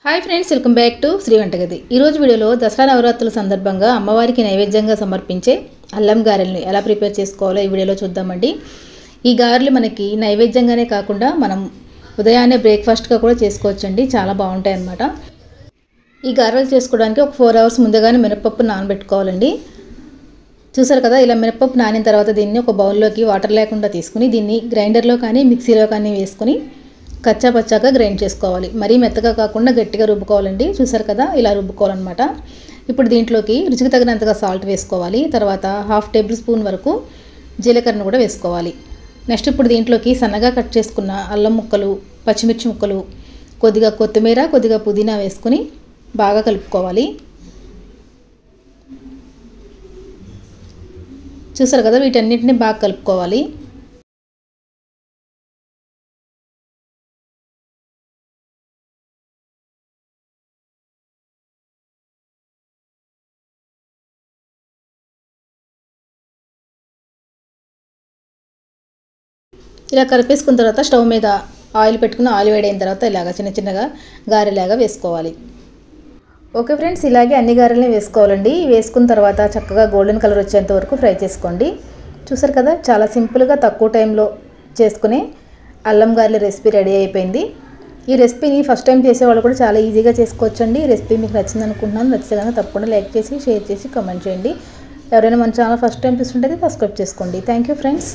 hi friends welcome back to Sri Vantagadi ఈరోజు వీడియోలో దసరా నవరాత్రుల సందర్భంగా అమ్మవారికి నైవేద్యంగా సమర్పించే అల్లం గారెల్ని ఎలా ప్రిపేర్ చేసుకోవాలో ఈ వీడియోలో చూద్దామండి ఈ గారెలు మనకి నైవేద్యంగానే కాకుండా మనం ఉదయాన్నే బ్రేక్ఫాస్ట్గా కూడా చేసుకోవచ్చండి చాలా బాగుంటాయి అన్నమాట ఈ గారెలు చేసుకోవడానికి ఒక ఫోర్ అవర్స్ ముందుగానే మినపప్పు నానబెట్టుకోవాలండి చూసారు కదా ఇలా మినపప్పు నానిన తర్వాత దీన్ని ఒక బౌల్లోకి వాటర్ లేకుండా తీసుకుని దీన్ని గ్రైండర్లో కానీ మిక్సీలో కానీ వేసుకుని కచ్చా పచ్చాగా గ్రైండ్ చేసుకోవాలి మరీ మెత్తగా కాకుండా గట్టిగా రుబ్బుకోవాలండి చూసారు కదా ఇలా రుబ్బుకోవాలన్నమాట ఇప్పుడు దీంట్లోకి రుచికి తగినంతగా సాల్ట్ వేసుకోవాలి తర్వాత హాఫ్ టేబుల్ స్పూన్ వరకు జీలకర్రను కూడా వేసుకోవాలి నెక్స్ట్ ఇప్పుడు దీంట్లోకి సన్నగా కట్ చేసుకున్న అల్లం ముక్కలు పచ్చిమిర్చి ముక్కలు కొద్దిగా కొత్తిమీర కొద్దిగా పుదీనా వేసుకుని బాగా కలుపుకోవాలి చూసారు కదా వీటన్నిటిని బాగా కలుపుకోవాలి ఇలా కలిపేసుకున్న తర్వాత స్టవ్ మీద ఆయిల్ పెట్టుకుని ఆయిల్ వేడైన తర్వాత ఇలాగ చిన్న చిన్నగా గారెలాగా వేసుకోవాలి ఓకే ఫ్రెండ్స్ ఇలాగే అన్ని గారెల్ని వేసుకోవాలండి వేసుకున్న తర్వాత చక్కగా గోల్డెన్ కలర్ వచ్చేంత వరకు ఫ్రై చేసుకోండి చూసారు కదా చాలా సింపుల్గా తక్కువ టైంలో చేసుకునే అల్లం గారెల రెసిపీ రెడీ అయిపోయింది ఈ రెసిపీని ఫస్ట్ టైం చేసేవాళ్ళు కూడా చాలా ఈజీగా చేసుకోవచ్చండి ఈ రెసిపీ మీకు నచ్చింది అనుకుంటున్నాను నచ్చితే కనుక తప్పకుండా లైక్ చేసి షేర్ చేసి కామెంట్ చేయండి ఎవరైనా మన ఛానల్ ఫస్ట్ టైం చూస్తుంటే సబ్స్క్రైబ్ చేసుకోండి థ్యాంక్ యూ ఫ్రెండ్స్